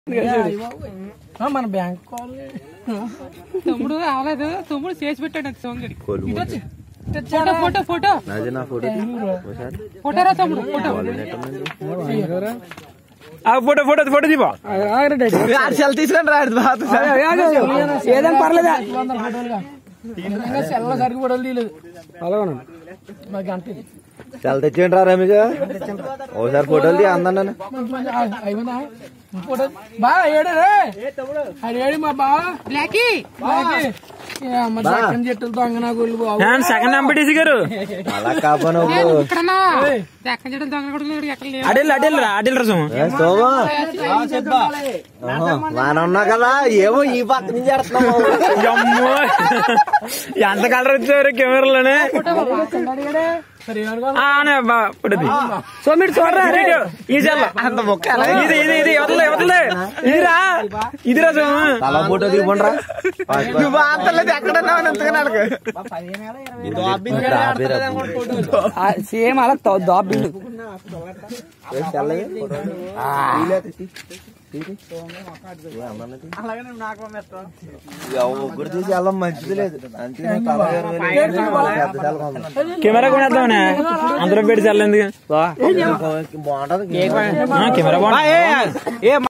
ఆ, మన bank call తమ్ముడు అవలేదు తమ్ముడు చేసి పెట్టాడు అది సోంగడి కోలు ఫోటో ఫోటో ఫోటో నాది నా ఫోటో ఒకసారి ఫోటోరా తమ్ముడు ఫోటో ఆ ఫోటో ఫోటో ఫోటో తీపా సెల్ తీసుకొని రాడు ఏదైనా పర్లేదా సెల్ల సరిగ్గా ఫోటోలు తీయలేదు అలాగే మరి గంట ఇది. చాలా తెచ్చేయండి రా రమేష్ ఒకసారి ఫోటోలు తీ అందండి మంచి మంచి ఆ, అయిపోయిందా ఫోటో బా ఏడు రే అది ఏడు మా బా బ్లాకీ దక్కన్ చెట్టులతో అంగనాగోళ్ళు బాబు సెకండ్ ఎంపీటీసీ గారు అలా కాపను ఇక్కడనా ఎక్కడ చేయడం దొంగ కొడుకులు ఎక్కడ లేవు అడిల్ అడిల్ రా అడిల్ రా సోమ సోమా బాగా ఉన్నా కదా ఏమో ఈ పక్క నుంచి ఎడుతున్నావు అమ్మో ఎంత కలర్ వచ్చారు కెమెరాలోనే సరే ఏమనుకో ఆ, అనే బా పుట్టింది సో మీరు చూడరా రేడియో ఈ చెల్ల అంత మొక్క ఇది ఇది ఇది వదలే వదలే ఇదిరా ఇదిరా సోమ తల ఫోటో తీయమంటారా సేమ్ అలా దాబి ముగ్గురు తీసి వెళ్ళం మంచిది లేదు అంటే తల పెద్ద సెల కొందాం. కెమెరా కొనేద్దామనే అందరం పెట్టి చెల్లేందుకు బాగుంటది కెమెరా బాగుంది